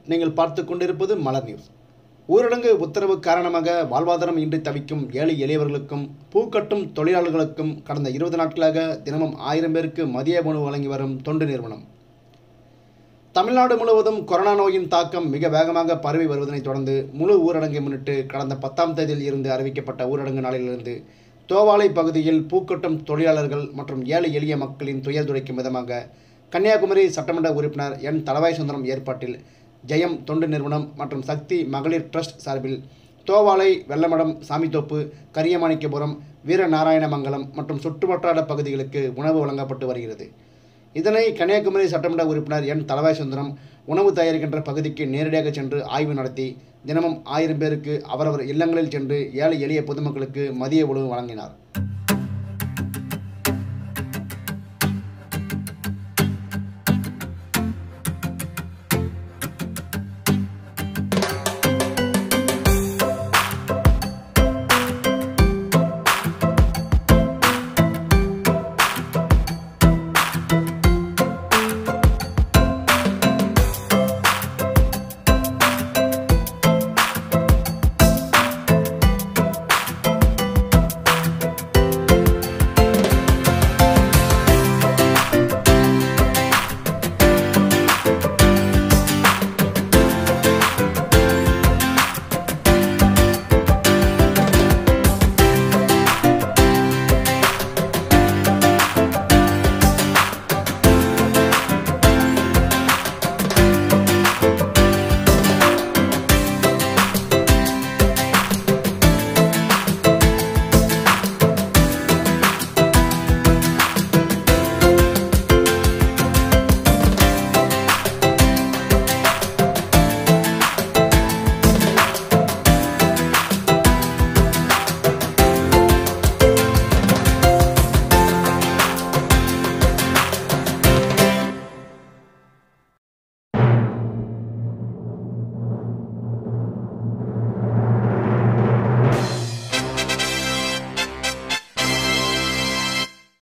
நீங்கள் பார்த்து கொண்டிருப்பது மலர் நியூஸ் ஊரடங்கு உத்தரவு காரணமாக வாழ்வாதாரம் இன்றி தவிக்கும் ஏழை எளியவர்களுக்கும் பூக்கட்டும் தொழிலாளர்களுக்கும் கடந்த இருபது நாட்களாக தினமும் ஆயிரம் பேருக்கு மதிய உணவு வழங்கி வரும் தொண்டு நிறுவனம் தமிழ்நாடு முழுவதும் கொரோனா நோயின் தாக்கம் மிக வேகமாக பரவி வருவதனைத் தொடர்ந்து முழு ஊரடங்கை முன்னிட்டு கடந்த பத்தாம் தேதியில் இருந்து அறிவிக்கப்பட்ட ஊரடங்கு நாளிலிருந்து தோவாளை பகுதியில் பூக்கட்டும் தொழிலாளர்கள் மற்றும் ஏழை எளிய மக்களின் துயர் துடைக்கும் விதமாக கன்னியாகுமரி சட்டமன்ற உறுப்பினர் என் தலவாய் சுந்தரம் ஏற்பாட்டில் ஜெயம் தொண்டு நிறுவனம் மற்றும் சக்தி மகளிர் ட்ரஸ்ட் சார்பில் தோவாளை வெள்ளமடம் சாமித்தோப்பு கரியமாணிக்கபுரம் வீரநாராயணமங்கலம் மற்றும் சுற்றுவட்டார பகுதிகளுக்கு உணவு வழங்கப்பட்டு வருகிறது இதனை கன்னியாகுமரி சட்டமன்ற உறுப்பினர் என் தலவாய் சுந்தரம் உணவு தயாரிக்கின்ற பகுதிக்கு நேரடியாக சென்று ஆய்வு நடத்தி தினமும் ஆயிரம் பேருக்கு அவரவர் இல்லங்களில் சென்று ஏழை எளிய பொதுமக்களுக்கு மதிய உணவு வழங்கினார்